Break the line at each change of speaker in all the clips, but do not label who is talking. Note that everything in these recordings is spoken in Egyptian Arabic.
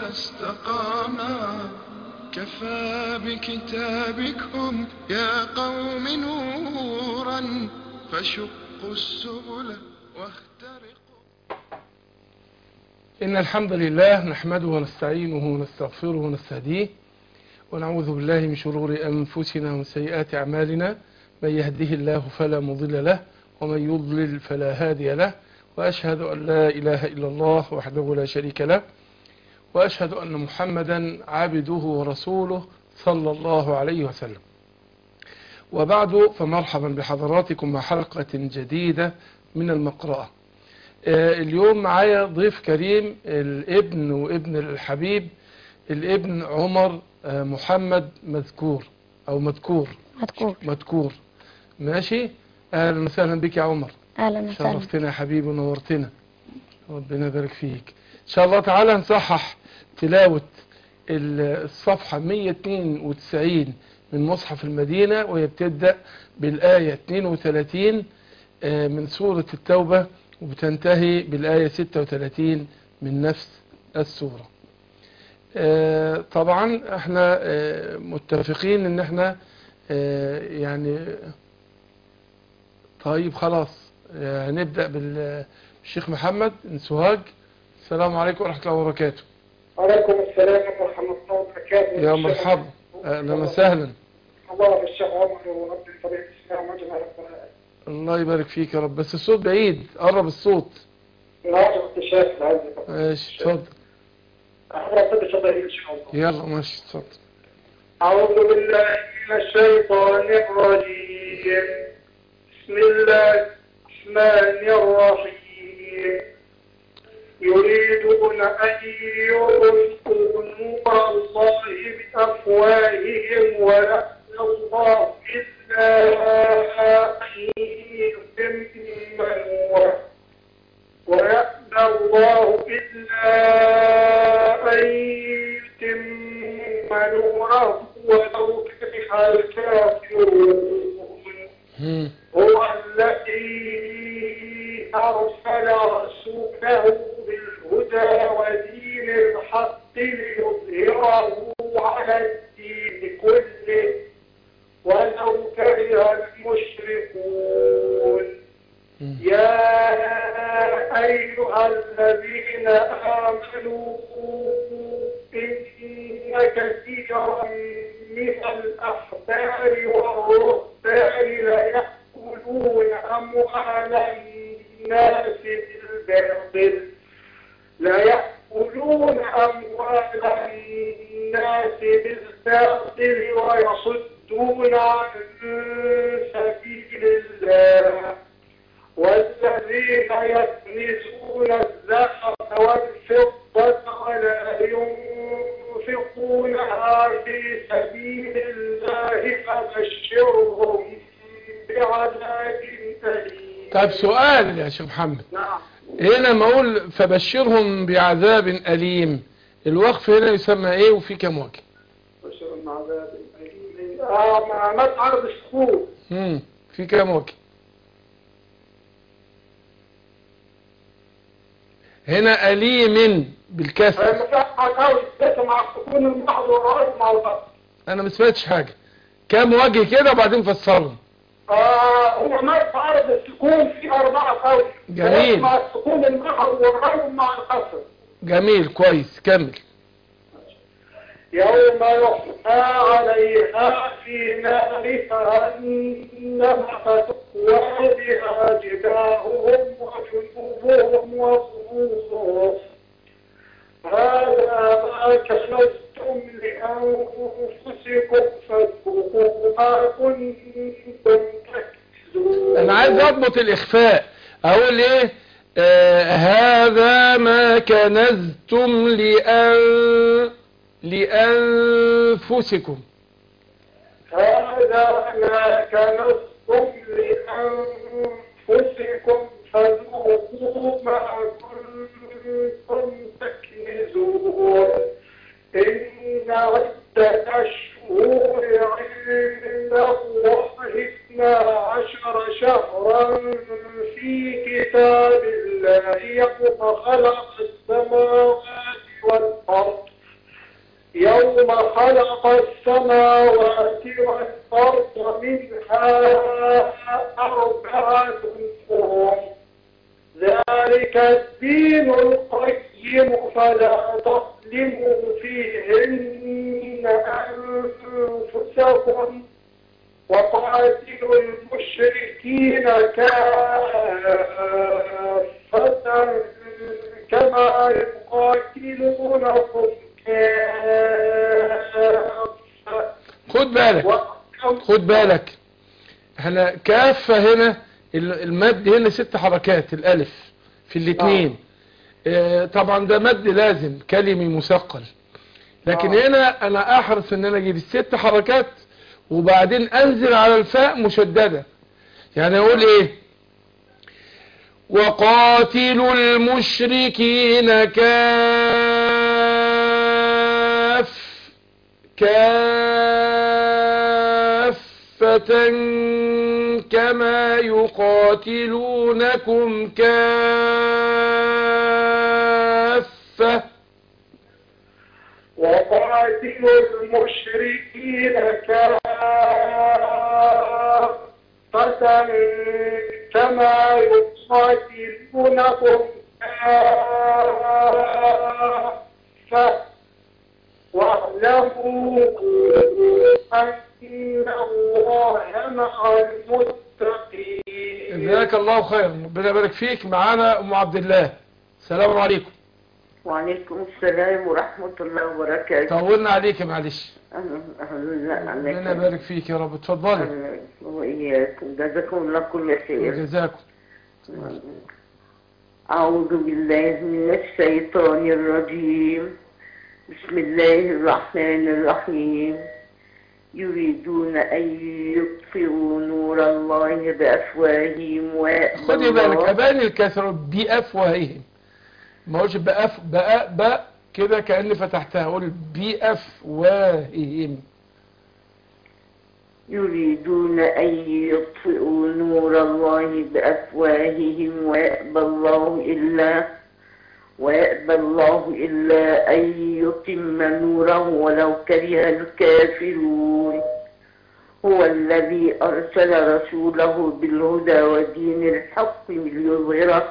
على استقاما كفى بكتابكم يا قوم نورا فشقوا السبل واخترقوا
إن الحمد لله نحمده ونستعينه ونستغفره ونستهديه ونعوذ بالله من شرور أنفسنا ومن سيئات أعمالنا من يهده الله فلا مضل له ومن يضلل فلا هادي له وأشهد أن لا إله إلا الله وحده لا شريك له وأشهد أن محمدا عبده ورسوله صلى الله عليه وسلم وبعد فمرحبا بحضراتكم مع حلقة جديدة من المقرأة آه، اليوم معايا ضيف كريم الابن وابن الحبيب الابن عمر آه، محمد مذكور أو مذكور
مذكور
مذكور ماشي أهلا وسهلا بك يا عمر
اهلا وسهلا
شرفتنا يا حبيبي ونورتنا ربنا يبارك فيك ان شاء الله تعالى نصحح تلاوة ال- الصفحة 192 من مصحف المدينة وهي بتبدأ بالآية 32 آه، من سورة التوبة وبتنتهي بالآية 36 من نفس السورة آه، طبعا احنا آه، متفقين ان احنا آه، يعني طيب خلاص آه، هنبدأ بالشيخ محمد من سوهاج السلام عليكم ورحمة الله وبركاته
وعليكم السلام ورحمة الله وبركاته
يا مرحبا أهلا وسهلا
الله بالشيخ عمر ورب طريق الإسلام أجمع رب العالمين.
الله يبارك فيك يا رب بس الصوت بعيد قرب الصوت
ناصر الشيخ العزيز
ماشي اتفضل
أحضر صدق شطير إن شاء الله
يلا ماشي اتفضل
أعوذ بالله من الشيطان الرجيم بسم الله الرحمن الرحيم يريدون أن يطفئوا نور الله بأفواههم ويأتي الله إلا أن يتم نوره ويأبى الله إلا أن يتم نوره ولو كره الكافرون
مم.
هو الذي أرسل رسوله بالهدى ودين الحق ليظهره على الدين كله ولو كره المشركون
مم.
يا أيها الذين آمنوا إن كثيرا من الأحبار والرهبان ليأكلون أموال الناس بالباطل لا يأكلون أموال الناس بالباطل ويصدون عن سبيل الله والذين يكنزون الذهب والفضة ولا ينفقونها في سبيل الله فبشرهم بعذاب أليم
طيب سؤال يا شيخ محمد
نعم
هنا ما اقول فبشرهم بعذاب أليم الوقف هنا يسمى ايه وفي كم وجه
بشرهم بعذاب أليم آه مع متعرض السكوت
مم. في كم وجه هنا أليم بالكسر
المساحة قوي ليس مع السكون المحض والرأي مع الغرب
انا ما سمعتش حاجة كم وجه كده وبعدين فسرهم
آه هو ما يتعرض السكون في أربعة قوي
جميل.
مع السكون المحض والرأي مع القصر
جميل كويس كمل
يوم يحمى عليها في نار جهنم فتقوى بها جباههم وجنوبهم وظهورهم هذا ما كنزتم لأنفسكم فاذوقوا ما كنتم تكسبون
انا عايز اضبط الاخفاء اقول ايه آه هذا ما كنزتم لأن لأنفسكم
هذا ما كنزتم لأنفسكم فذوقوا ما كنتم تكنزون إن عدة الشهور عند الله اثنا عشر شهرا في كتاب الله يوم خلق السماوات والأرض ثم خلق السماوات والأرض منها أربعة حرم ذلك الدين القيم فلا تظلموا فيهن أنفسكم وقاتلوا المشركين كافة كما يقاتلونكم كافة
خد بالك
وأقم-
خد بالك احنا كافة هنا ال- المد هنا ست حركات الالف في الاثنين اه طبعا ده مد لازم كلمي مثقل لكن
آه.
هنا انا احرص ان انا اجيب الست حركات وبعدين انزل على الفاء مشددة يعني اقول ايه وقاتلوا المشركين كاف كافة كما يقاتلونكم كافة
وقاتلوا المشركين كافة كما يقاتلونكم كافة واعلموا أن الله مع المتقين
جزاك الله خيرا ربنا يبارك فيك معانا ام عبد الله السلام عليكم
وعليكم السلام ورحمة الله وبركاته
طولنا عليك معلش
أهلا أهلا
ربنا
عليكم
يبارك فيك يا رب اتفضلي
أهلا وإياكم جزاكم الله كل خير
جزاكم
أعوذ بالله من الشيطان الرجيم بسم الله الرحمن الرحيم يريدون أن يطفئوا نور الله بأفواههم ويأبى
خدي بالك
الله
ابان الكسر بافواههم ما اقولش بأف بأ بأ كده كأني فتحتها اقول بافواههم
يريدون أن يطفئوا نور الله بأفواههم ويأبى الله إلا ويأبى الله إلا أن يتم نوره ولو كره الكافرون هو الذي أرسل رسوله بالهدى ودين الحق ليظهره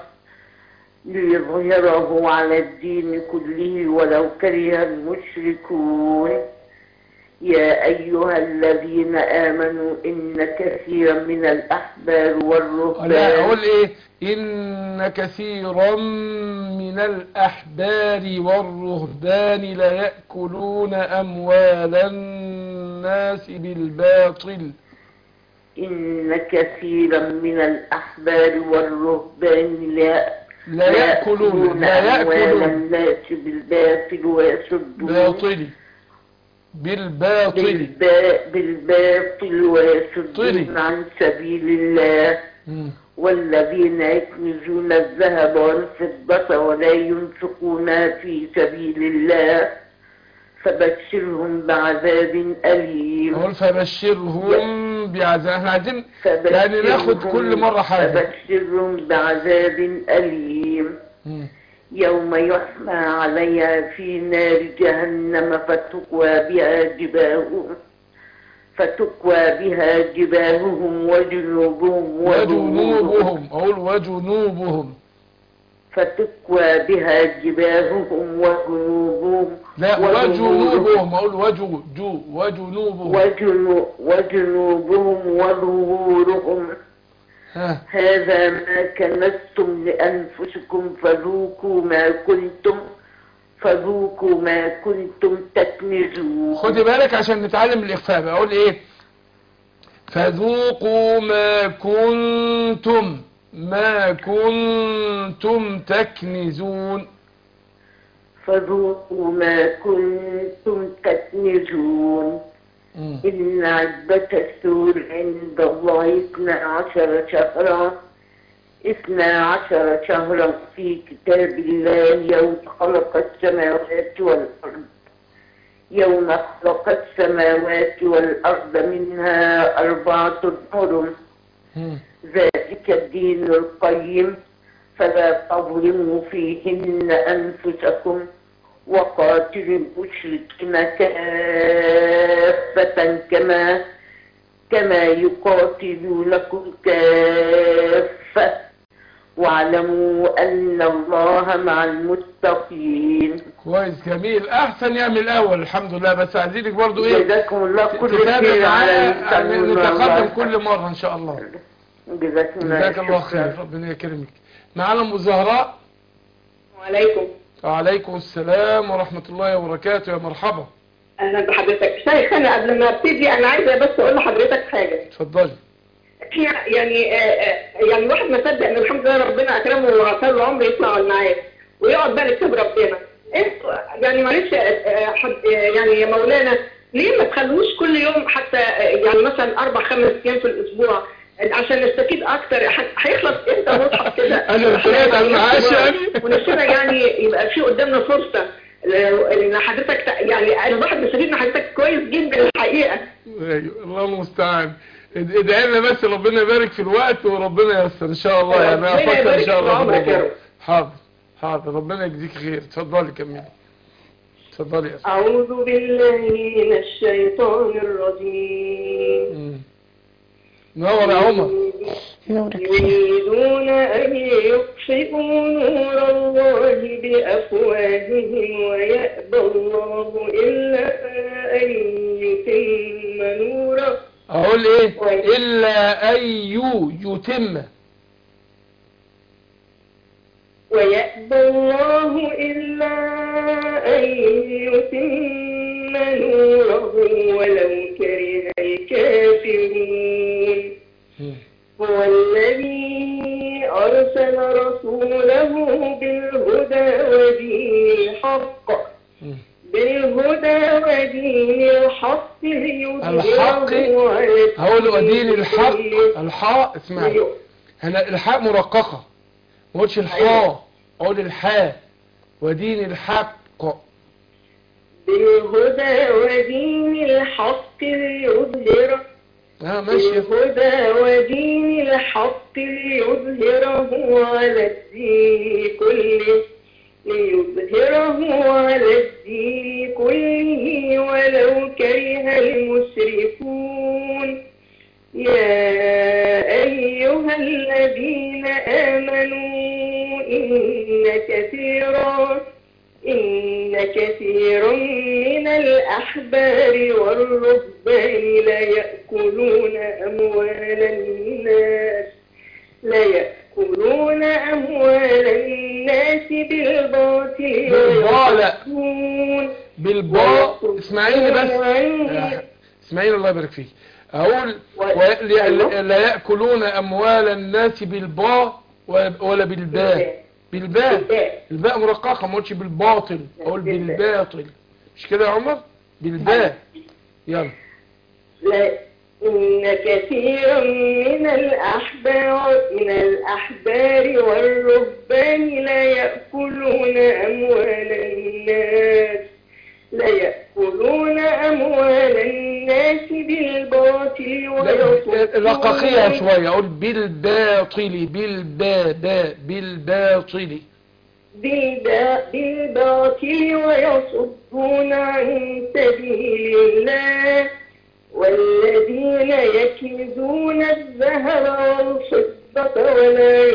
ليظهره على الدين كله ولو كره المشركون يا أيها الذين آمنوا إن كثيرا من الأحبار
لا
والرهبان
اقول ايه ان كثيرا من الاحبار والرهبان ليأكلون اموال الناس بالباطل
إن كثيرا من الأحبار والرهبان لا
لا يأكلون لا
أموال
يأكلون
الناس بالباطل ويصدون
باطل بالباطل
بالبا- بالباطل ويصدون
طلي.
عن سبيل الله
مم.
والذين يكنزون الذهب والفضة ولا ينفقونها في سبيل الله فبشرهم بعذاب أليم
اقول فبشرهم بعذاب احنا عايزين يعني ناخد
فبشرهم-
كل مرة حاجة.
فبشرهم بعذاب أليم
مم.
يوم يحمى عليها في نار جهنم فتقوى بها جباههم فتقوى بها جباههم وجنوبهم وظهورهم
وجنوبهم اقول وجنوبهم
فتقوى بها جباههم وجنوبهم
لا
وظهورهم
وجنوبهم اقول وجو جو وجنوبهم
وجنو وجنوبهم وظهورهم
ها
هذا ما كنزتم لأنفسكم فذوقوا ما كنتم فذوقوا ما كنتم تكنزون
خدي بالك عشان نتعلم الاخفاء بقى اقول ايه فذوقوا ما كنتم ما كنتم تكنزون
فذوقوا ما كنتم تكنزون
مم.
إن عدة السور عند الله اثنا عشر شهرا اثنا عشر شهرا في كتاب الله يوم خلق السماوات والأرض يوم خلق السماوات والأرض منها أربعة حرم
مم.
ذلك الدين القيم فلا تظلموا فيهن أنفسكم وقاتلوا المشركين كافة كما كما يقاتلونكم كافة واعلموا أن الله مع المتقين
كويس جميل احسن يعمل الاول الحمد لله بس عايزينك برضو ايه
جزاكم الله كل
تتابع
خير على
معايا يعني نتقدم كل مرة ان شاء الله
جزاكم الله
جزاك الله
شكراً.
خير ربنا يكرمك معانا ام زهراء
وعليكم
وعليكم السلام ورحمة الله وبركاته يا مرحبا
اهلا بحضرتك شيخ انا قبل ما ابتدي انا عايزه بس اقول لحضرتك حاجه
اتفضلي
هي يعني آه، آه، يعني الواحد ما صدق ان الحمد لله ربنا اكرمه وعطاه له عمر يطلع معاه ويقعد بقى نكتب ربنا انتوا يعني معلش آه، آه، حد- آه، يعني يا مولانا ليه ما تخلوش كل يوم حتى آه، يعني مثلا اربع خمس ايام في الاسبوع عشان نستفيد اكتر ح- هيخلص امتى مصحف كده
أنا ابتديت على المعاش يعني.
ونفسنا يعني يبقى في قدامنا فرصه لو- ان حضرتك ت- يعني الواحد بيستفيد من حضرتك كويس جدا الحقيقه
أيوة، الله المستعان اد- ادعي لنا بس ربنا يبارك في الوقت وربنا ييسر ان شاء الله يعني انا
ربنا
افكر ان
يبارك
شاء
في
الله في
عمرك يا
الموضوع
رب.
حاضر حاضر ربنا يجزيك خير اتفضلي كملي اتفضلي يا أستاذ.
أعوذ بالله من الشيطان الرجيم
مم. نور يا عمر
يريدون أن يطفئوا نور الله بأفواههم ويأبى الله إلا أن يتم نوره
اقول ايه
كويس.
الا ان يو يتم
ويأبى الله إلا أن يتم نوره ولو كره الكافرون
مم.
هو الذي أرسل رسوله بالهدى ودين الحق
مم.
بالهدى ودين الحق
الحق
ليظهره على
هقول ودين
الدين
الحق
كله.
الحاء اسمعي هنا الحاء مرققة ما قلتش الحاء اقول الحاء ودين الحق
بالهدى ودين الحق ليظهره
اه ماشي
بالهدى ودين الحق ليظهره على الدين كله ليظهره على الدين كله ولو كره المشركون يا أيها الذين آمنوا إن كثيرا إن كثيرا من الأحبار والرهبان ليأكلون أموال الناس ليأكلون أموال الناس بالباطل
بالباء لا.
ويصدون
بالباء اسمعيني بس آه، اسمعيني الله يبارك فيك اقول و- لا- لا ياكلون اموال الناس بالباء ولا ولا بالباء بالباء الباء مرققه ما قلتش بالباطل اقول بالباطل مش كده يا عمر بالباء يلا
لا إن كثيرا من الأحبار من الأحبار والرهبان لا يأكلون أموال الناس لا يأكلون أموال الناس بالباطل ويصدون
رققيها شويه اقول بالباطل بالباء باء بالباطل
بالبا- بالباطل ويصدون عن سبيل الله والذين يكنزون الذهب والفضة ولا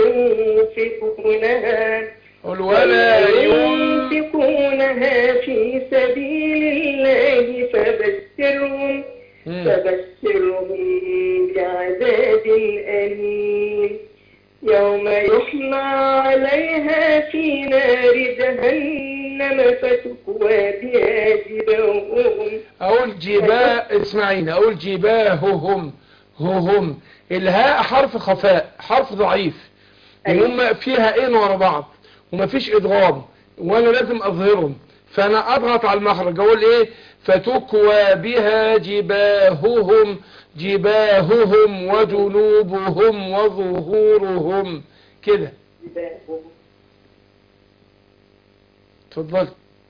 ينفقونها
اقول ولا ينفق
ينفقونها في سبيل الله فبشرهم فبشرهم بعذاب أليم يوم يحمى عليها في نار جهنم فتكوى بها جباههم
اقول جباء اسمعيني اقول جباههم ههم الهاء حرف خفاء حرف ضعيف وهم فيها ايه ورا بعض ومفيش ادغام وانا لازم اظهرهم فانا اضغط على المخرج اقول ايه فتكوى بها جباههم جباههم وجنوبهم وظهورهم كده
جباههم
اتفضل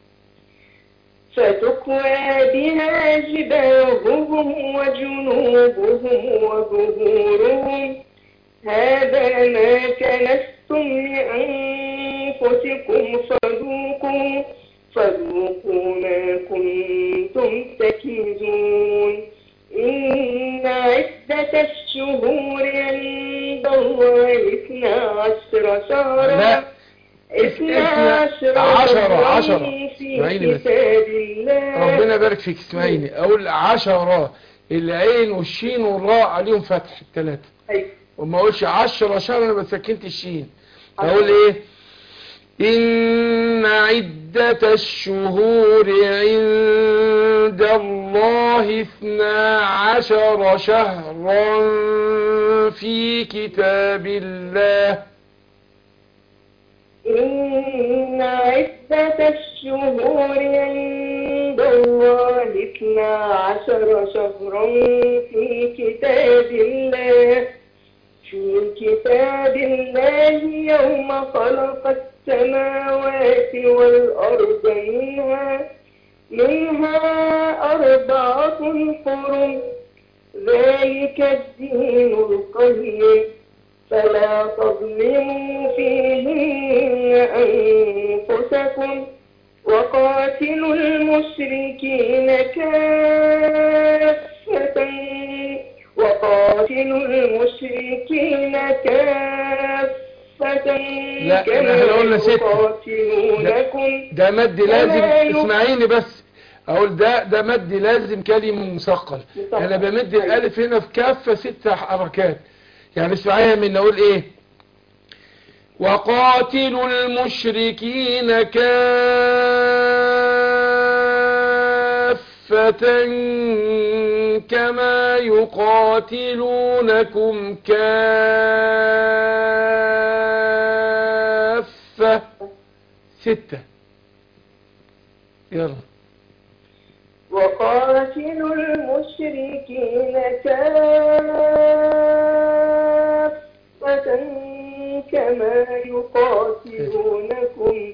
فتكوى بها جباههم وجنوبهم وظهورهم هذا ما كنستم لأنفسكم فذوقوا فذوقوا ما كنتم تكيدون إن عدة الشهور عند الله اثنا عشر شهرا
لا.
اثنا
اثنا
عشر
عشرة،
شهرا
عشرة.
في
اسمعيني بس.
كتاب الله
ربنا يبارك فيك اسمعيني اقول عشرة العين والشين والراء عليهم فتح الثلاثة
أيوة.
وما اقولش عشرة شهر انا بسكنت الشين اقول ايه ان عدة الشهور عند الله اثنا عشر شهرا في كتاب الله
إن عدة الشهور عند الله اثنا عشر شهرا في كتاب الله في كتاب الله يوم خلق السماوات والأرض منها منها أربعة حرم ذلك الدين القيم فلا تظلموا فيهن أنفسكم وقاتلوا المشركين كافة وقاتلوا المشركين كافة
لا،
كما
احنا قلنا ستة.
يقاتلونكم
ده مد لازم
كما يق-
اسمعيني بس اقول ده ده مد لازم كلمة مثقل
مثقل.
انا بمد الالف هنا في كافة ست حركات يعني اسمعيها من اقول ايه وقاتلوا المشركين كافة كما يقاتلونكم كافة ستة يلا
وقاتلوا المشركين كافة كما يقاتلونكم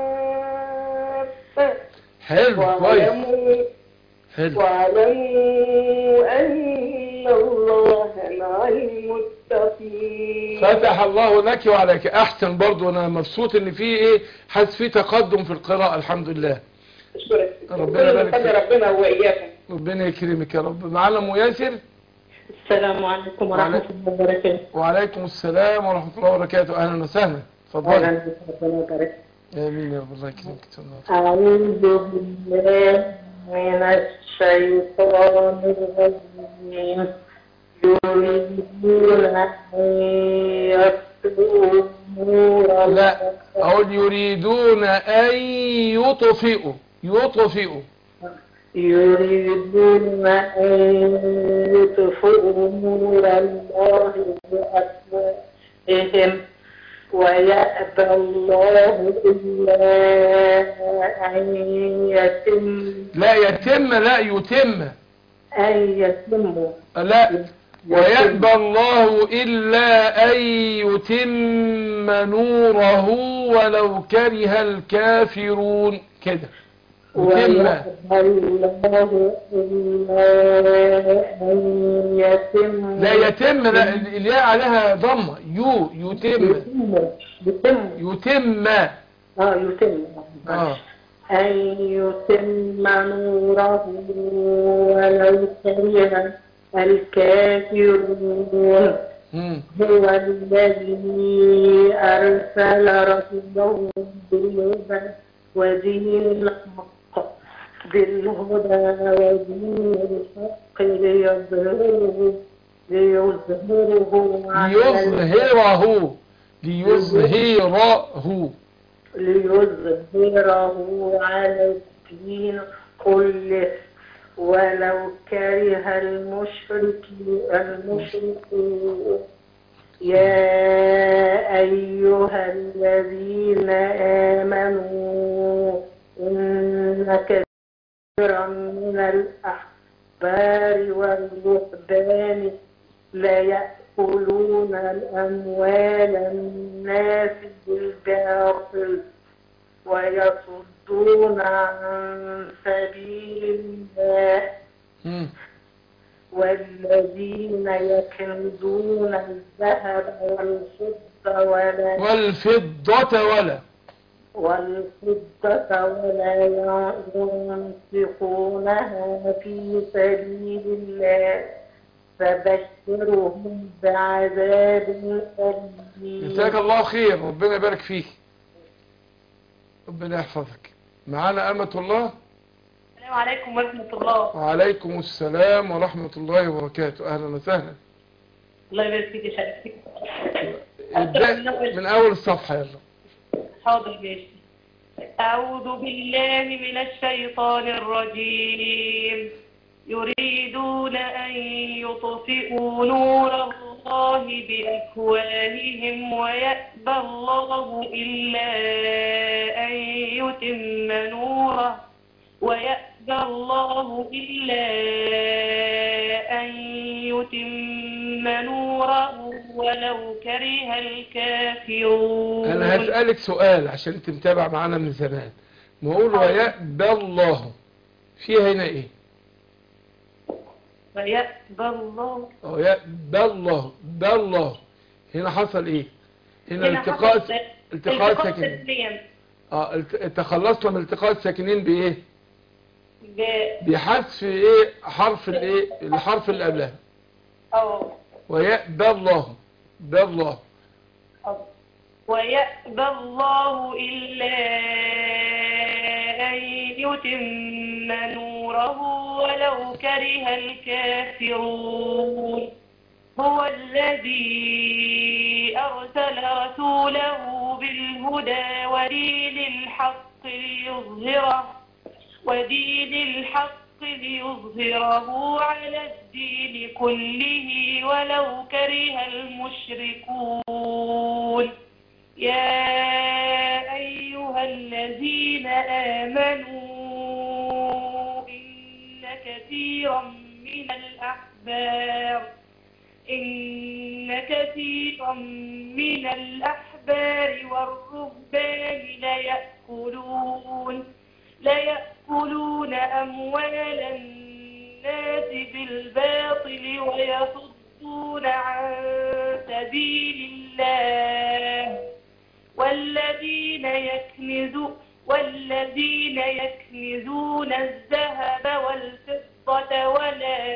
كافة
حلو كويس
واعلموا
حلو
واعلموا أن الله مع المتقين
فتح الله لك وعليك احسن برضو انا مبسوط ان في ايه حاسس في تقدم في القراءة الحمد لله
أشكرك
ربنا يبارك
يخلي
فيك.
ربنا وإياكم
ربنا يكرمك يا رب معنا ام ياسر
السلام عليكم ورحمة
وعليكم.
الله وبركاته
وعليكم السلام ورحمة الله وبركاته اهلا وسهلا اتفضلي
أهلا بك ربنا يبارك
امين يا رب الله يكرمك تفضل.
أعوذ بالله من الشيطان الرجيم يريدون أن يطفئوا نور
لا
الله
اقول يريدون ان يطفئوا يطفئوا
يريدون أن يطفئوا نور الله بأفواههم ويأبى الله إلا أن يتم
لا يتم لا يتم
أن يتموا
لا ويأبى الله إلا أن يتم نوره ولو كره الكافرون كده يتم
ويأبى الله إلا أن يتم
لا يتم لا الياء عليها ضمة يو يتم
يتم
يتم
اه يتم
اه
أن يتم نوره ولو كره الكافرون
مم.
هو الذي أرسل رسوله بالهدى ودين الحق بالهدى ودين الحق ليظهره ليظهره على
ليظهره ليظهره
ليظهره على الدين كله ولو كره المشركين المشركون يا أيها الذين آمنوا إن كثيرا من الأحبار والرهبان ليأكلون الأموال الناس بالباطل ويصدون عن سبيل الله
مم.
والذين يكنزون الذهب والفضة ولا
والفضة ولا
والفضة ولا ينفقونها في سبيل الله فبشرهم بعذاب أليم
جزاك الله خير ربنا يبارك فيك ربنا يحفظك معانا أمة الله
السلام عليكم ورحمة الله
وعليكم السلام ورحمة الله وبركاته أهلا وسهلا
الله يبارك فيك يا شريف
ابدأ من أول الصفحة يلا
حاضر ماشي أعوذ بالله من الشيطان الرجيم يريدون أن يطفئوا نور الله بأفواههم ويأبى الله إلا أن يتم نوره ويأبى الله إلا أن يتم نوره ولو كره الكافرون
أنا هسألك سؤال عشان أنت متابع معانا من زمان نقول ويأبى الله فيها هنا إيه
ويأبى الله
ويأبى الله بى الله هنا حصل إيه هنا
هنا
التقاء
حصل
التقاء
التقاء
ساكنين
تسليم
اه الت- تخلصنا من التقاء الساكنين بإيه
ب-
بحذف إيه حرف الإيه الحرف اللي قبلها
أو
ويأبى الله بى الله
أو ويأبى الله إلا أن يتم نوره ولو كره الكافرون هو الذي أرسل رسوله بالهدى ودين الحق ليظهره ودين الحق ليظهره على الدين كله ولو كره المشركون يا أيها الذين آمنوا إن كثيرا من الأحبار إن كثيرا من الأحبار والرهبان ليأكلون ليأكلون أموال الناس بالباطل ويصدون عن سبيل الله والذين يكنزون والذين يكنزون الذهب والفضة ولا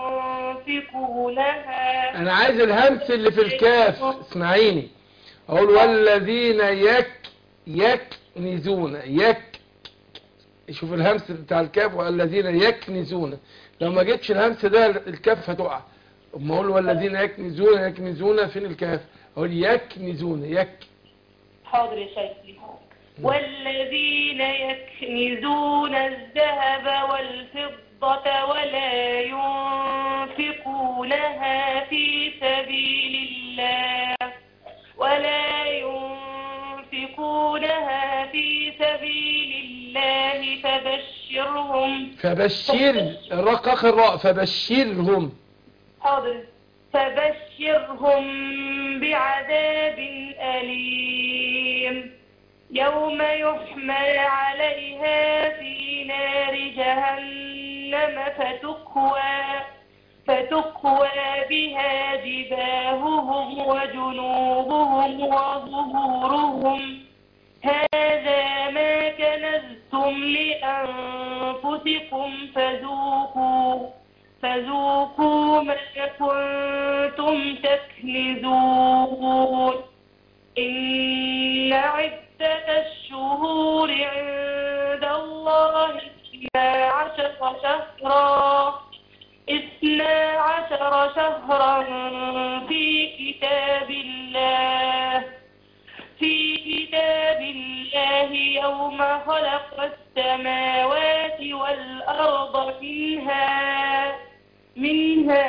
ينفقونها
انا عايز الهمس اللي في الكاف اسمعيني اقول والذين يك يكنزون يك شوف الهمس بتاع الكاف والذين يكنزون لو ما جبتش الهمس ده الكاف هتقع اما اقول والذين يكنزون يكنزون فين الكاف اقول يكنزون يك
حاضر يا شيخي والذين يكنزون الذهب والفضة ولا ينفقونها في سبيل الله ولا ينفقونها في سبيل الله فبشرهم
فبشر الراء اخر راء فبشرهم
حاضر فبشرهم بعذاب أليم يوم يحمى عليها في نار جهنم فتكوى فتكوى بها جباههم وجنوبهم وظهورهم هذا ما كنزتم لأنفسكم فذوقوا فذوقوا ما كنتم تكنزون إن عدة الشهور عند الله اثنا عشر شهرا اثنا عشر شهرا في كتاب الله في كتاب الله يوم خلق السماوات والأرض منها منها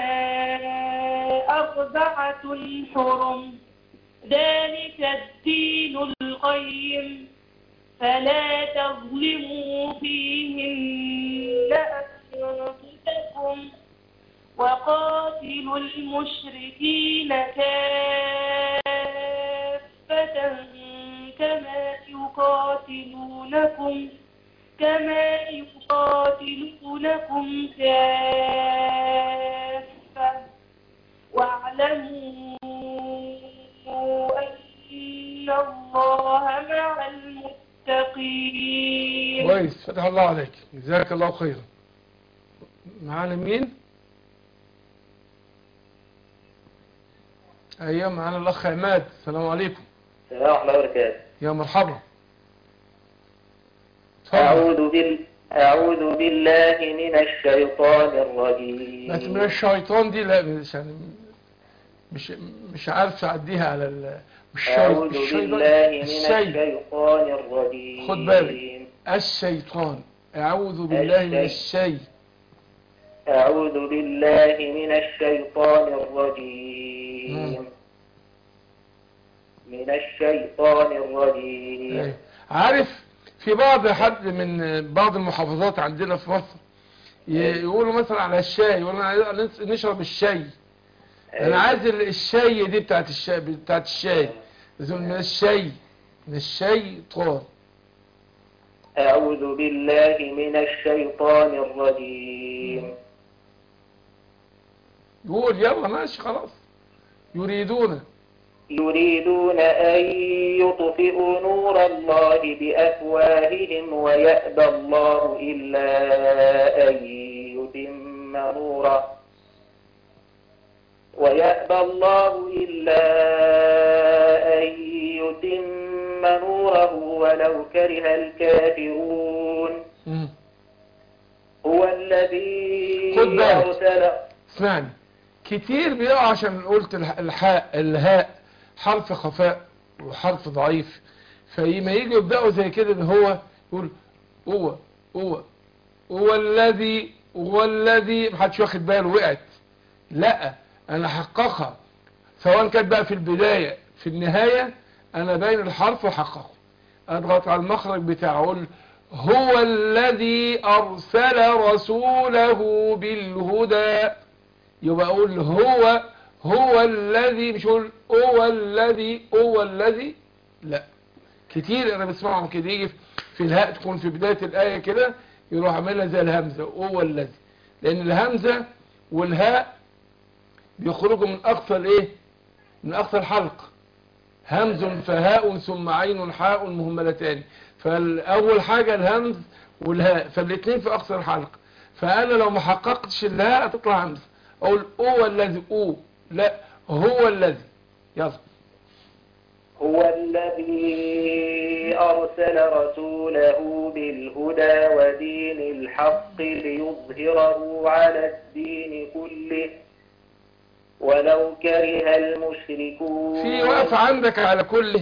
أربعة حرم ذلك الدين القيم فلا تظلموا فيهن أنفسكم وقاتلوا المشركين كافة كما يقاتلونكم كما يقاتلونكم كافة واعلموا أن الله مع المتقين مستقيم
كويس فتح الله عليك جزاك الله خيرا معانا مين ايوه معانا الاخ عماد السلام عليكم
السلام ورحمة الله وبركاته
يا مرحبا اتفضل
أعوذ بال أعوذ بالله من الشيطان الرجيم
بس من الشيطان دي لا مش يعني مش مش عارف اعديها على ال مش شي-
أعوذ
الشيطان
بالله من
الشي
الشيطان الرجيم
خد بالك. الشيطان اعوذ بالله من الشي
أعوذ بالله من الشيطان الرجيم
مم.
من الشيطان الرجيم
أيوة. عارف في بعض حد من بعض المحافظات عندنا في مصر ي- يقولوا مثلا على الشاي يقولوا أنا عايز نشرب الشاي انا عايز ال- الشاي دي بتاعت الشاي بتاعت الشاي لازم من الشاي من الشاي طار
أعوذ بالله من الشيطان الرجيم
يقول يلا ماشي خلاص يريدون
يريدون أن يطفئوا نور الله بأفواههم ويأبى الله إلا أن يتم نوره ويأبى الله إلا أن يتم نوره ولو كره الكافرون
مم.
هو الذي
خد بالك.
أرسل
اسمعني كتير بيقع عشان قلت الح- الحاء الهاء حرف خفاء وحرف ضعيف فلما يجي يبدأوا زي كده ان هو يقول هو هو هو الذي هو الذي محدش واخد باله وقعت لا انا حققها سواء كانت بقى في البداية في النهاية انا باين الحرف وحققه اضغط على المخرج بتاعه اقول هو الذي ارسل رسوله بالهدى يبقى اقول هو هو الذي مش اقول هو الذي هو الذي لا كتير انا بسمعهم كده يجي في الهاء تكون في بداية الآية كده يروح عاملها زي الهمزة هو الذي لان الهمزة والهاء بيخرجوا من اقصى الايه من اقصى الحلق همز فهاء ثم عين حاء مهملتان فالاول حاجة الهمز والهاء فالاثنين في اقصى الحلق فانا لو ما حققتش الهاء هتطلع همزة اقول هو الذي او لا هو الذي يلا
هو الذي أرسل رسوله بالهدى ودين الحق ليظهره على الدين كله ولو كره المشركون
في وقف عندك على كله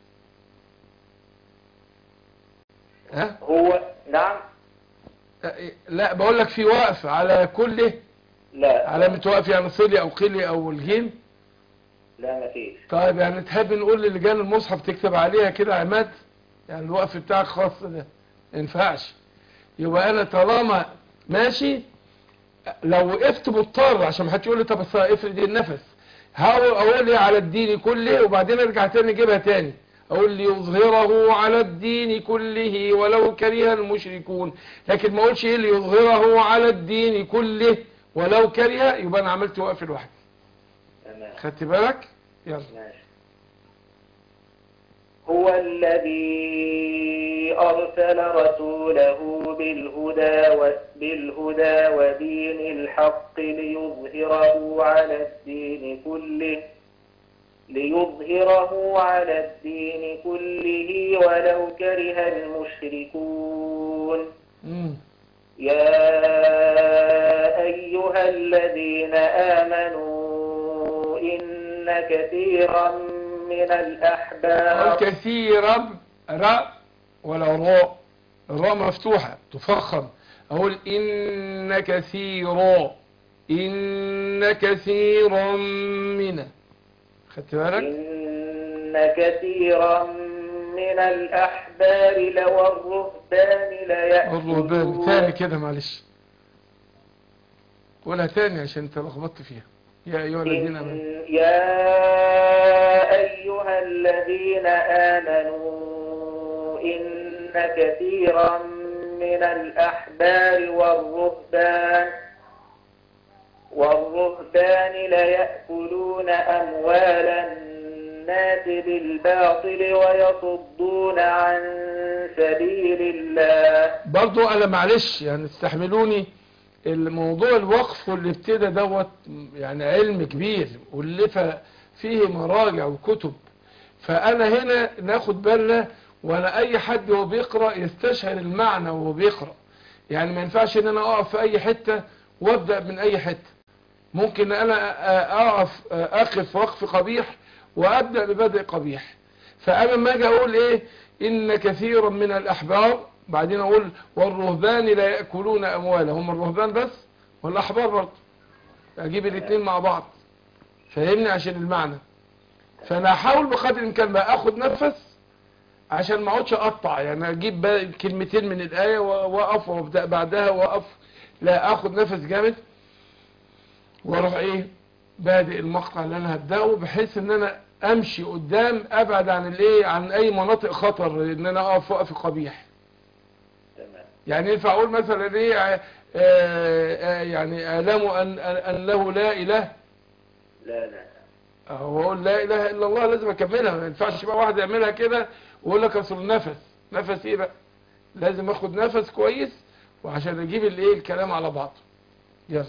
ها
هو نعم
لا بقول لك في وقف على كله
لا
علامة وقف يعني صلي او قلي او الجيم
لا ما فيش
طيب يعني تحب نقول للجان المصحف تكتب عليها كده عماد يعني الوقف بتاعك خاص ده ما ينفعش يبقى انا طالما ماشي لو وقفت مضطر عشان ما حدش يقول لي طب بس افرد النفس هقول اقول ايه على الدين كله وبعدين ارجع تاني اجيبها تاني اقول ليظهره على الدين كله ولو كره المشركون لكن ما اقولش ايه ليظهره على الدين كله ولو كره يبقى انا عملت وقف لوحدي
تمام
خدت بالك يلا
ماشي هو الذي أرسل رسوله بالهدى و- بالهدى ودين الحق ليظهره على الدين كله ليظهره على الدين كله ولو كره المشركون
مم.
يا أيها الذين آمنوا إن كثيرا من الأحبار
كثيرا راء ولا راء الراء مفتوحة تفخم أقول إن كثيرا إن كثيرا من خدت بالك
إن كثيرا من الأحبار والرهبان
الرهبان تاني
ليأكلون
كده معلش قولها تاني عشان انت لخبطت فيها يا أيها الذين آمنوا
إن- يا أيها الذين آمنوا إن كثيرا من الأحبار والرهبان والرهبان ليأكلون أموال الناس بالباطل ويصدون عن سبيل الله
برضو انا معلش يعني استحملوني الموضوع الوقف واللي ابتدى دوت يعني علم كبير واللي ف- فيه مراجع وكتب فانا هنا ناخد بالنا وانا اي حد وهو بيقرا يستشعر المعنى وهو بيقرا يعني ما ينفعش ان انا اقف في اي حته وابدا من اي حته ممكن انا اقف اقف وقف قبيح وابدا ببدء قبيح فانا لما اجي اقول ايه ان كثيرا من الاحبار بعدين اقول والرهبان لا ياكلون اموالهم الرهبان بس والاحبار برضه اجيب الاثنين مع بعض فاهمني عشان المعنى فانا احاول بقدر الامكان بقى اخد نفس عشان ما اقعدش اقطع يعني اجيب بقى كلمتين من الايه واقف وابدا بعدها واقف لا اخد نفس جامد واروح ايه بادئ المقطع اللي انا هبداه بحيث ان انا امشي قدام ابعد عن الايه عن اي مناطق خطر ان انا اقف وقف قبيح
تمام
يعني ينفع اقول مثلا ايه آه، آه، يعني اعلم ان ان انه لا اله
لا لا
هو اقول لا اله الا الله لازم اكملها ما ينفعش بقى واحد يعملها كده ويقول لك اصل النفس نفس ايه بقى لازم اخد نفس كويس وعشان اجيب الايه الكلام على بعضه يلا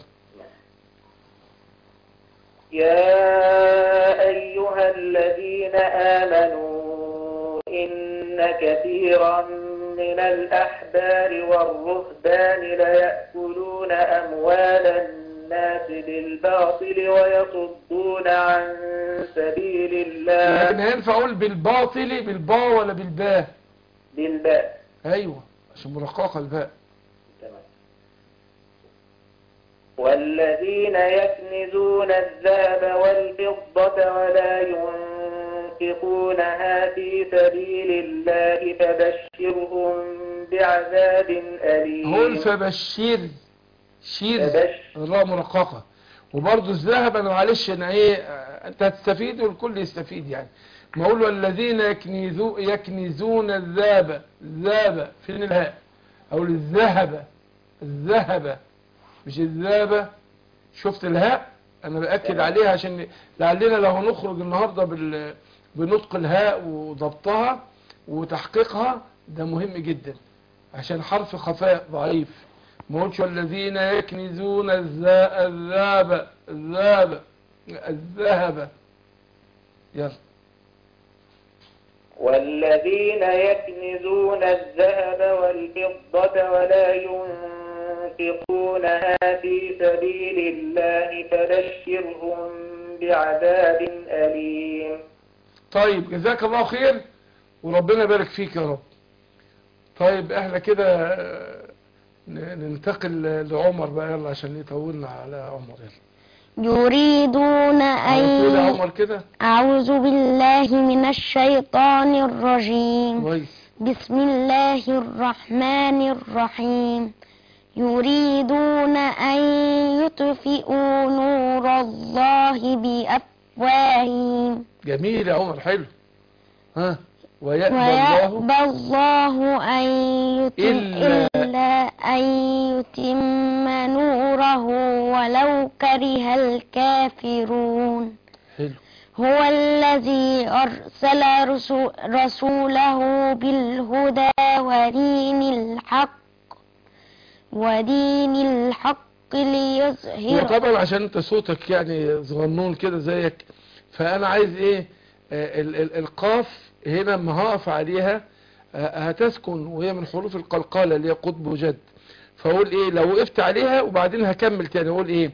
يا أيها الذين آمنوا إن كثيرا من الأحبار والرهبان ليأكلون أموال الناس بالباطل ويصدون عن سبيل
لكن
الله
هينفع اقول بالباطل بالباء ولا بالباء
بالباء
ايوه عشان مرققه الباء
تمام. والذين يكنزون الذهب والفضة ولا ينفقونها في سبيل الله فبشرهم بعذاب أليم
هقول فبشير شير
فبشر
الراء مرققه وبرضه الذهب انا معلش انا ايه آه، انت هتستفيد والكل يستفيد يعني ما اقول الذين يكنزو يكنزون الذهب الذهب فين الهاء اقول الذهب الذهب مش الذهب شفت الهاء انا باكد عليها عشان لعلنا لو هنخرج النهارده بال بنطق الهاء وضبطها وتحقيقها ده مهم جدا عشان حرف خفاء ضعيف ما قلتش الذين يكنزون الذا- الذهب الذهب الذهب يلا
والذين يكنزون الذهب والفضة ولا ينفقونها في سبيل الله فبشرهم بعذاب أليم
طيب جزاك الله خير وربنا يبارك فيك يا رب طيب احنا كده آه، ن- ننتقل لعمر بقى يلا عشان يطولنا على عمر يلا
يريدون
على طول يا
أن
عمر كده
أعوذ بالله من الشيطان الرجيم
كويس
بسم الله الرحمن الرحيم يريدون أن يطفئوا نور الله بأفواههم
جميل يا عمر حلو ها ويأبى الله
ويأبى الله أن يتم
إلا-
إلا أن يتم نوره ولو كره الكافرون
حلو
هو الذي أرسل رسو- رسوله بالهدى ودين الحق ودين الحق ليظهر
وطبعا عشان انت صوتك يعني صغنون كده زيك فانا عايز ايه آه، ال ال القاف هنا لما هقف عليها آه، هتسكن وهي من حروف القلقلة اللي هي قطب جد فاقول ايه لو وقفت عليها وبعدين هكمل تاني اقول ايه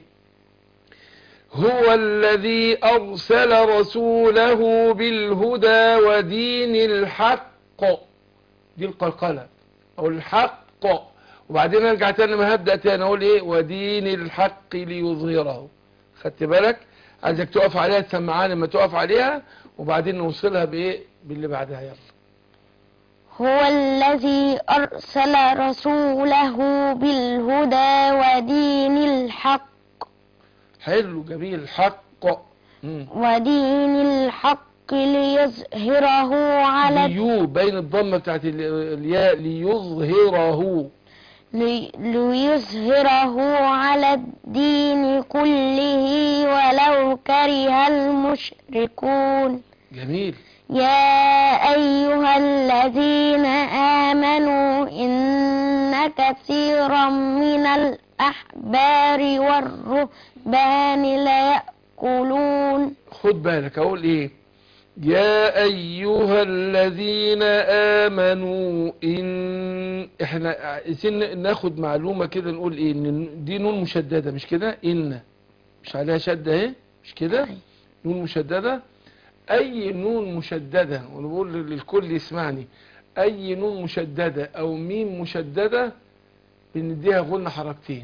هو الذي ارسل رسوله بالهدى ودين الحق دي القلقلة او الحق وبعدين ارجع تاني ما هبدأ تاني اقول ايه ودين الحق ليظهره خدت بالك عايزك تقف عليها تسمعاني لما تقف عليها وبعدين نوصلها بايه باللي بعدها يلا
هو الذي أرسل رسوله بالهدى ودين الحق
حلو جميل الحق مم.
ودين الحق ليظهره على
ليو بين الضمة بتاعت ال- الياء ليظهره
لي- ليظهره على الدين كله ولو كره المشركون
جميل
يا أيها الذين آمنوا إن كثيرا من الأحبار والرهبان ليأكلون
خد بالك اقول ايه يا ايها الذين امنوا ان احنا عايزين ناخد معلومة كده نقول ايه ان دي نون مشددة مش كده ان مش عليها شدة اهي مش كده
أي.
نون مشددة اي نون مشددة وانا بقول للكل يسمعني اي نون مشددة او ميم مشددة بنديها غنى حركتين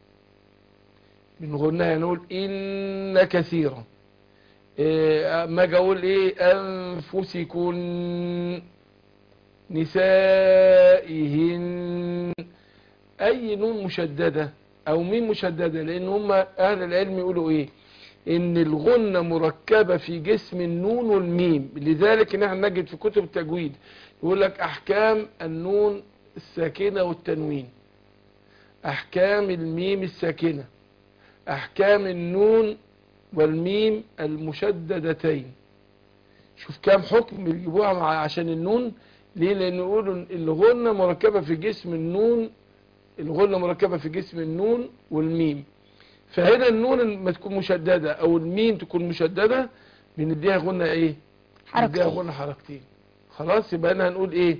بنغناها نقول ان كثيرا إيه، اما اجي اقول ايه انفسكن نسائهن اي نون مشددة او ميم مشددة لان هم اهل العلم يقولوا ايه ان الغنة مركبة في جسم النون والميم لذلك نحن نجد في كتب التجويد يقول لك احكام النون الساكنة والتنوين احكام الميم الساكنة احكام النون والميم المشددتين شوف كام حكم بيجيبوها مع عشان النون ليه لان يقولوا إن الغنة مركبة في جسم النون الغنة مركبة في جسم النون والميم فهنا النون لما تكون مشددة او الميم تكون مشددة بنديها غنة ايه بنديها
حركتين
غنة حركتين خلاص يبقى انا هنقول ايه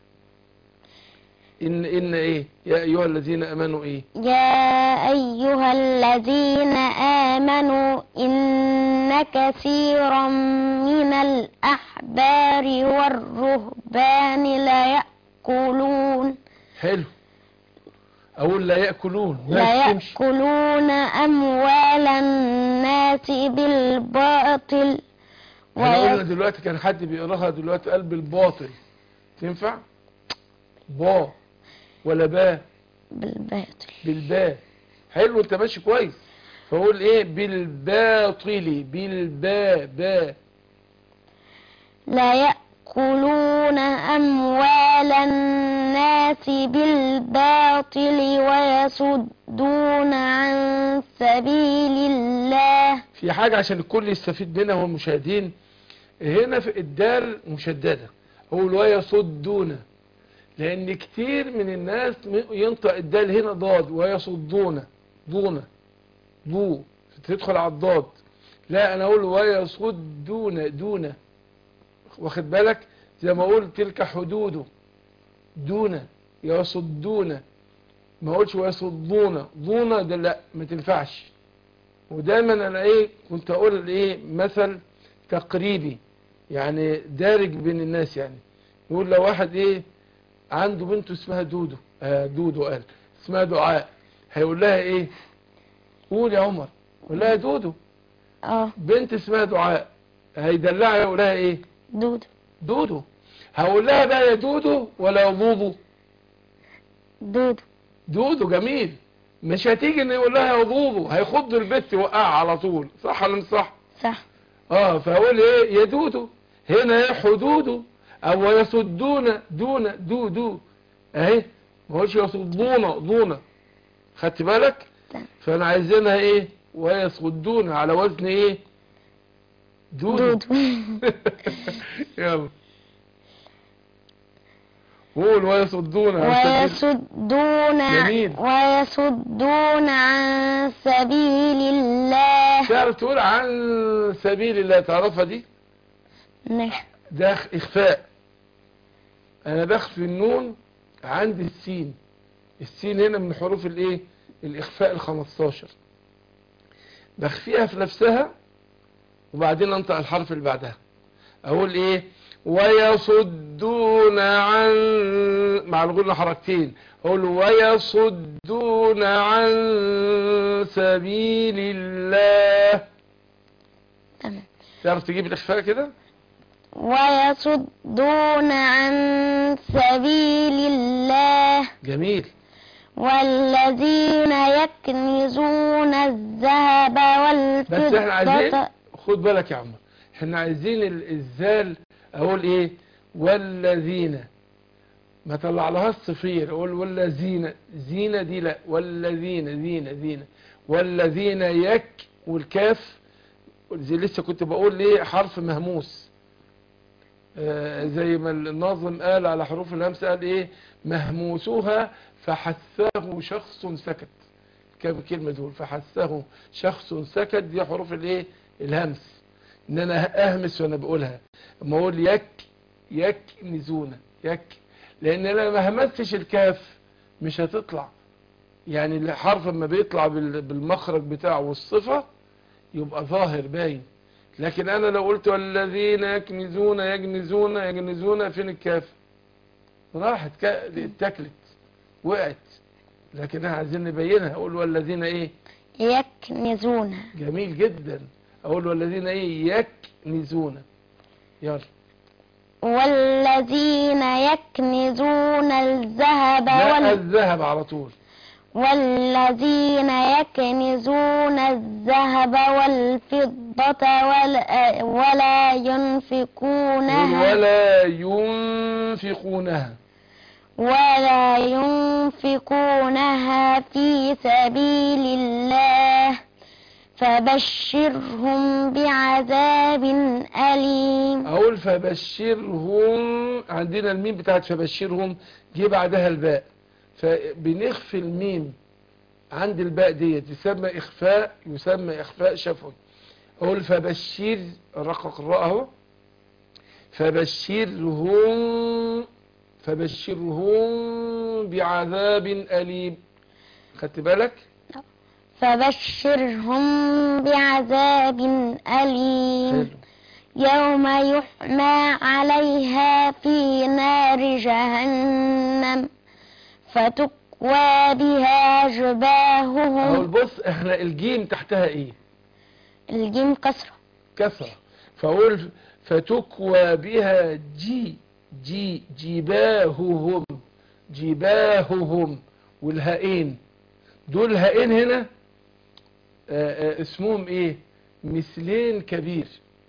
ان ان ايه يا ايها الذين امنوا ايه
يا أيها الذين آمنوا إن كثيرا من الأحبار والرهبان ليأكلون
حلو اقول لا ياكلون
لا
لا تمشي
يأكلون أموال الناس بالباطل
احنا قلنا
وي...
دلوقتي كان حد بيقراها دلوقتي قلب الباطل تنفع با ولا با
بالباطل
بالباء حلو انت ماشي كويس فاقول ايه بالباطل بالباء باء
لا يأكلون أموال الناس بالباطل ويصدون عن سبيل الله
في حاجة عشان الكل يستفيد منها هو المشاهدين هنا في الدال مشددة اقول ويصدون لان كتير من الناس ينطق الدال هنا ضاد ويصدون دون ضو تدخل على الضاد لا انا اقول ويصدون دون واخد بالك زي ما اقول تلك حدوده دون يصدون ما اقولش ويصدون دون ده لا ما تنفعش ودايما انا ايه كنت اقول ايه مثل تقريبي يعني دارج بين الناس يعني يقول لو واحد ايه عنده بنته اسمها دودو آه دودو قال اسمها دعاء هيقول لها ايه قول يا عمر يقول لها دودو
اه
بنت اسمها دعاء هيدلعها يقول لها ايه
دود
دودو هقول لها بقى يا دودو ولا يا ضوضو
دود
دودو جميل مش هتيجي ان يقول لها يا ضوضو هيخض البت يوقعها على طول صح ولا مش صح
صح
اه فاقول ايه يا دودو هنا ايه حدوده او يصدون دون دو دو اهي ما هوش يصدون دون خدت بالك
تمام.
فانا عايزينها ايه ويصدون على وزن ايه دودو
دود
يلا قول ويصدون عن سبيل
ويصدون
جميل.
ويصدون عن سبيل الله
تعرف تقول عن سبيل الله تعرفها دي
نح
ده اخفاء انا بخفي النون عند السين السين هنا من حروف الايه الاخفاء ال 15 بخفيها في نفسها وبعدين انطق الحرف اللي بعدها اقول ايه ويصدون عن مع الغنى حركتين اقول ويصدون عن سبيل الله
تمام
تعرف تجيب الاخفاء كده
ويصدون عن سبيل الله
جميل
والذين يكنزون الذهب
بس احنا عايزين
والفضة
خد بالك يا عمر احنا عايزين ال- الزال اقول ايه والذين ما طلع لها الصفير اقول والذين زينة دي لا والذين زينة زينة والذين يك والكاف زي لسه كنت بقول ليه حرف مهموس آه، زي ما الناظم قال على حروف الهمس قال ايه مهموسها فحثه شخص سكت كم كلمة دول فحثه شخص سكت دي حروف الايه الهمس ان انا اهمس وانا بقولها اما اقول يك يكنزون يك لان انا ما همستش الكاف مش هتطلع يعني الحرف لما بيطلع بال- بالمخرج بتاعه والصفة يبقى ظاهر باين لكن انا لو قلت والذين يكنزون يجنزون يجنزون فين الكاف راحت كا- اتكلت وقعت لكن احنا عايزين نبينها اقول والذين ايه
يكنزون
جميل جدا اقول والذين ايه يكنزون يلا
والذين يكنزون الذهب
لا
وال...
الذهب على طول
والذين يكنزون الذهب والفضة ولا, ولا
قول
ينفقونها
ولا ينفقونها
ولا ينفقونها في سبيل الله فبشرهم بعذاب أليم
اقول فبشرهم عندنا الميم بتاعت فبشرهم جه بعدها الباء فبنخفي الميم عند الباء ديت يسمى اخفاء يسمى اخفاء شفوي اقول فبشر رقق الراء اهو فبشرهم فبشرهم بعذاب أليم خدت بالك
فبشرهم بعذاب أليم
حلو
يوم يحمى عليها في نار جهنم فتكوى بها
اهو
جباههم
بص احنا الجيم تحتها ايه
الجيم كسرة
كسرة فاقول فتكوى بها جي جي جباههم جباههم والهائين دول الهائين هنا آه، آه، اسمهم ايه مثلين كبير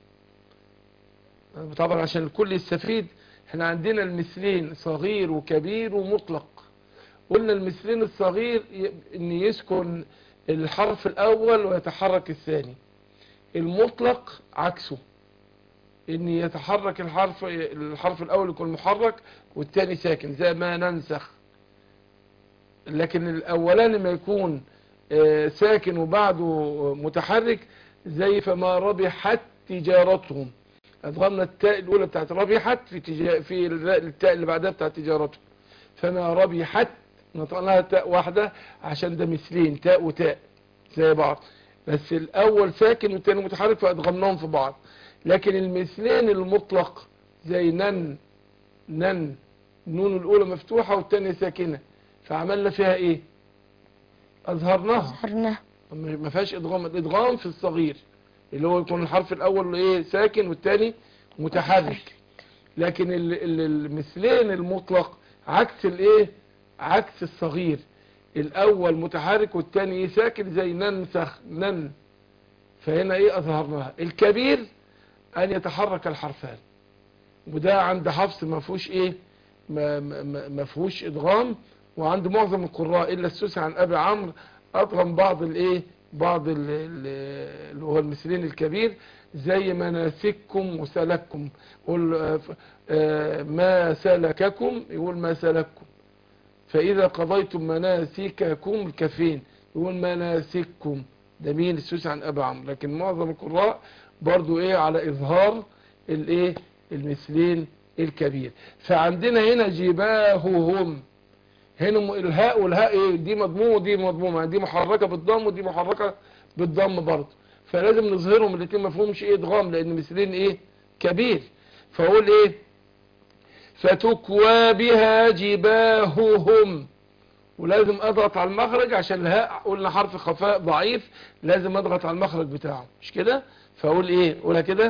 طبعا عشان الكل يستفيد احنا عندنا المثلين صغير وكبير ومطلق قلنا المثلين الصغير ي- ان يسكن الحرف الاول ويتحرك الثاني المطلق عكسه ان يتحرك الحرف الحرف الاول يكون محرك والثاني ساكن زي ما ننسخ لكن الاولاني ما يكون آه، ساكن وبعده متحرك زي فما ربحت تجارتهم ادغمنا التاء الاولى بتاعت ربحت في تجا... في الراء- التاء اللي بعدها بتاعت تجارتهم فما ربحت نطقناها تاء واحده عشان ده مثلين تاء وتاء زي بعض بس الاول ساكن والتاني متحرك فادغمناهم في بعض لكن المثلين المطلق زي نن نن النون الاولى مفتوحه والثانيه ساكنه فعملنا فيها ايه اظهرناها
أظهرنا
ما فيهاش ادغام الادغام في الصغير اللي هو يكون الحرف الاول ايه ساكن والثاني متحرك لكن ال- ال- المثلين المطلق عكس الايه عكس الصغير الاول متحرك والثاني ايه ساكن زي ننسخ نن فهنا ايه اظهرناها الكبير ان يتحرك الحرفان وده عند حفص ما فيهوش ايه ما, ما, ما- ما فيهوش ادغام وعند معظم القراء الا السوسي عن ابي عمرو ادغم بعض الايه بعض ال- ال- اللي هو المثلين الكبير زي مناسككم وسلككم يقول آه، ف- آه، ما سلككم يقول ما سلككم فإذا قضيتم مناسككم الكفين يقول مناسككم ده مين السوسي عن أبي عمرو لكن معظم القراء برضو إيه على إظهار الإيه المثلين الكبير فعندنا هنا جباههم هنا م- الهاء والهاء إيه دي مضمومة ودي مضمومة دي محركة بالضم ودي محركة بالضم برضو فلازم نظهرهم الاثنين ما فيهمش ايه ادغام لان مثلين ايه كبير فاقول ايه فتكوى بها جباههم ولازم اضغط على المخرج عشان الهاء قلنا حرف خفاء ضعيف لازم اضغط على المخرج بتاعه مش كده فاقول ايه قولها كده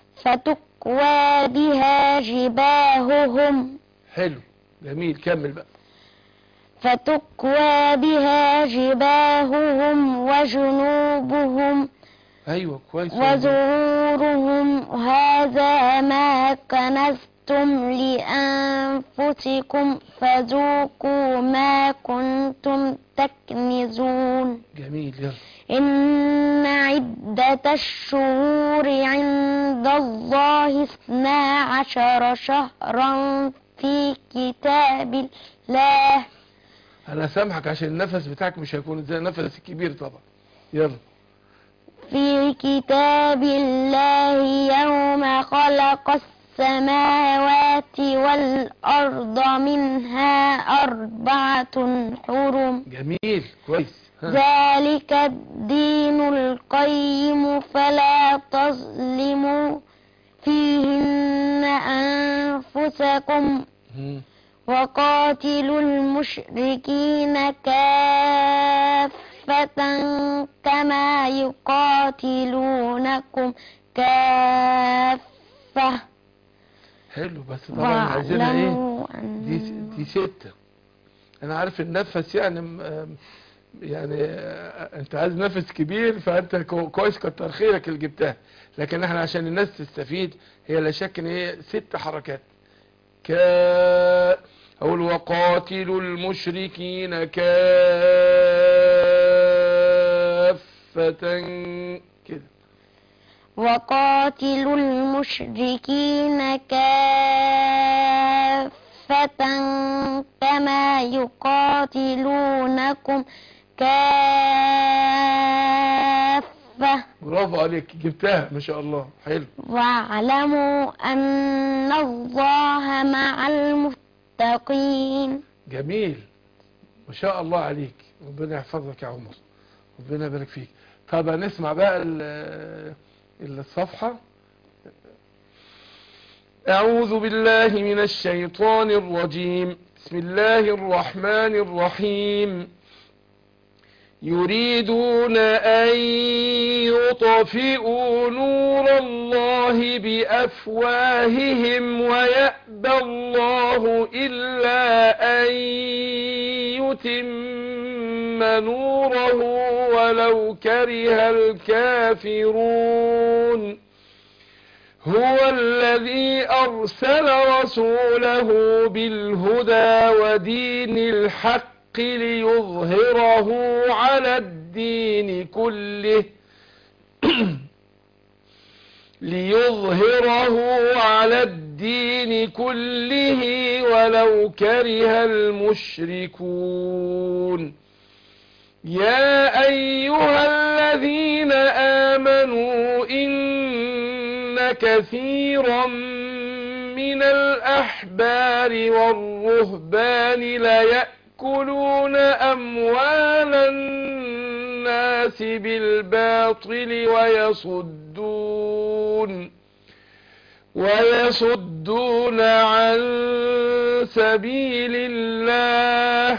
فتكوى بها جباههم
حلو جميل كمل بقى
فتكوى بها جباههم وجنوبهم
ايوه كويس والله.
وزورهم هذا ما كنزتم نفستم لأنفسكم فذوقوا ما كنتم تكنزون
جميل يلا
إن عدة الشهور عند الله اثنا عشر شهرا في كتاب الله
انا سامحك عشان النفس بتاعك مش هيكون زي النفس الكبير طبعا يلا
في كتاب الله يوم خلق السماوات والأرض منها أربعة حرم
جميل كويس ها.
ذلك الدين القيم فلا تظلموا فيهن أنفسكم
مم.
وقاتلوا المشركين كافة كما يقاتلونكم كافة
حلو بس طبعا عايزينها ايه
واعلموا
دي
أن
دي ستة انا عارف النفس يعني م- آم، يعني آه، انت عايز نفس كبير فانت كو- كويس كتر خيرك اللي جبتها لكن احنا عشان الناس تستفيد هي لا شك ان هي ست حركات ك اقول وقاتلوا المشركين كافة كده
وقاتلوا المشركين كافة كما يقاتلونكم كافة
برافو عليك جبتها ما شاء الله حلو
واعلموا أن الله مع المتقين
جميل ما شاء الله عليك ربنا يحفظك يا عمر ربنا يبارك فيك طب هنسمع بقى ال- الصفحة أعوذ بالله من الشيطان الرجيم بسم الله الرحمن الرحيم يريدون أن يطفئوا نور الله بأفواههم ويأبى الله إلا أن يتم نوره ولو كره الكافرون هو الذي أرسل رسوله بالهدى ودين الحق ليظهره على الدين كله ليظهره على الدين كله ولو كره المشركون يا أيها الذين آمنوا إن كثيرا من الأحبار والرهبان ليأكلون أموال الناس بالباطل ويصدون ويصدون عن سبيل الله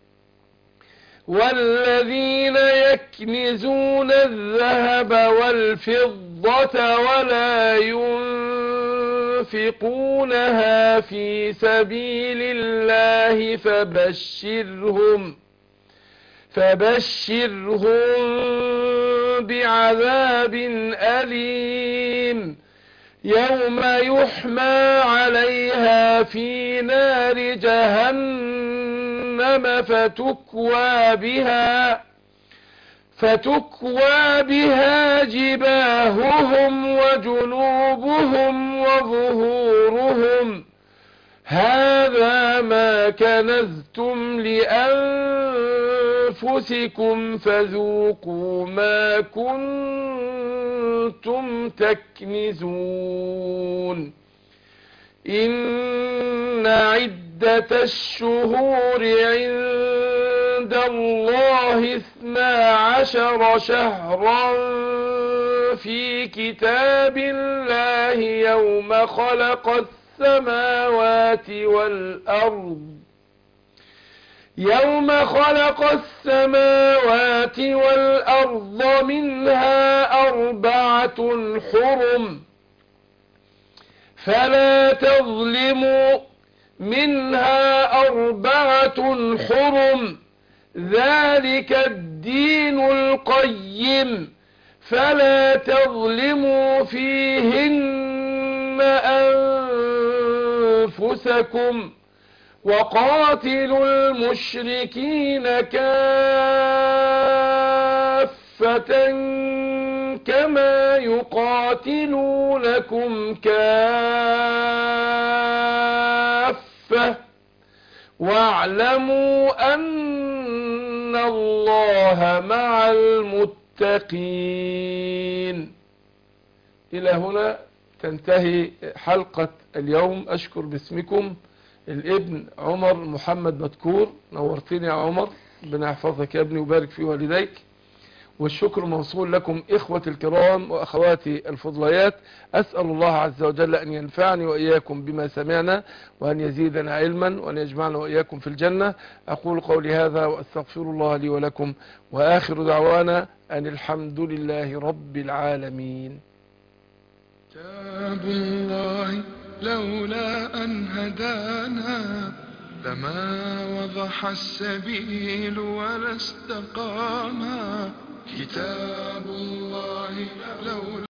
والذين يكنزون الذهب والفضة ولا ينفقونها في سبيل الله فبشرهم فبشرهم بعذاب أليم يوم يحمى عليها في نار جهنم فتكوى بها فتكوى بها جباههم وجنوبهم وظهورهم هذا ما كنزتم لأنفسكم فذوقوا ما كنتم تكنزون إن عدة الشهور عند الله اثنا عشر شهرا في كتاب الله يوم خلق السماوات والأرض يوم خلق السماوات والأرض منها أربعة حرم فلا تظلموا منها أربعة حرم ذلك الدين القيم فلا تظلموا فيهن أنفسكم وقاتلوا المشركين كافة كما يقاتلونكم كافة واعلموا أن الله مع المتقين إلى هنا تنتهي حلقة اليوم أشكر باسمكم الابن عمر محمد مذكور نورتني يا عمر ربنا يحفظك يا ابني ويبارك في والديك والشكر موصول لكم إخوتي الكرام وأخواتي الفضليات أسأل الله عز وجل أن ينفعني وإياكم بما سمعنا وأن يزيدنا علما وأن يجمعنا وإياكم في الجنة أقول قولي هذا وأستغفر الله لي ولكم وآخر دعوانا أن الحمد لله رب العالمين
كتاب الله لولا أن هدانا لما وضح السبيل ولا استقاما كتاب الله لولا